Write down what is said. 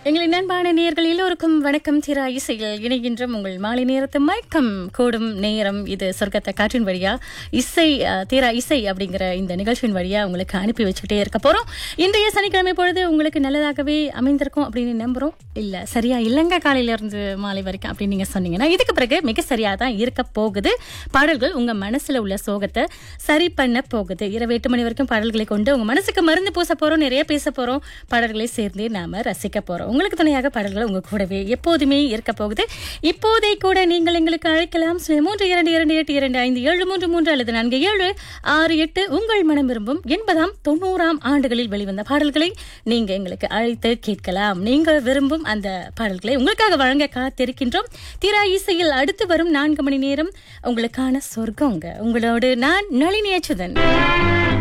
எங்களின் அன்பான நேயர்கள் எல்லோருக்கும் வணக்கம் திரா இசையில் இணைகின்ற உங்கள் மாலை நேரத்து மயக்கம் கூடும் நேரம் இது சொர்க்கத்தை காற்றின் வழியா இசை அஹ், தீரா இசை அப்படிங்கிற இந்த நிகழ்ச்சியின் வழியா உங்களுக்கு அனுப்பி வச்சுக்கிட்டே இருக்க போறோம் இன்றைய சனிக்கிழமை பொழுது உங்களுக்கு நல்லதாகவே அமைந்திருக்கும் அப்படின்னு நம்புறோம் இல்ல சரியா இல்லைங்க காலையில இருந்து மாலை வரைக்கும் அப்படின்னு நீங்க சொன்னீங்கன்னா இதுக்கு பிறகு மிக சரியா தான் இருக்க போகுது பாடல்கள் உங்க மனசுல உள்ள சோகத்தை சரி பண்ண போகுது இரவு எட்டு மணி வரைக்கும் பாடல்களை கொண்டு உங்க மனசுக்கு மருந்து பூச போறோம் நிறைய பேச போறோம் பாடல்களை சேர்ந்தே நாம ரசிக்க போறோம் உங்களுக்கு துணையாக பாடல்கள் உங்க கூடவே எப்போதுமே இருக்க போகுது இப்போதே கூட நீங்கள் எங்களுக்கு அழைக்கலாம் சுய மூன்று இரண்டு இரண்டு எட்டு இரண்டு ஐந்து ஏழு மூன்று மூன்று அல்லது நான்கு ஏழு ஆறு எட்டு உங்கள் மனம் விரும்பும் எண்பதாம் தொண்ணூறாம் ஆண்டுகளில் வெளிவந்த பாடல்களை நீங்க எங்களுக்கு அழைத்து கேட்கலாம் நீங்க விரும்பும் அந்த பாடல்களை உங்களுக்காக வழங்க காத்திருக்கின்றோம் திரா இசையில் அடுத்து வரும் நான்கு மணி நேரம் உங்களுக்கான சொர்க்கங்க உங்களோடு நான் நளினி அச்சுதன்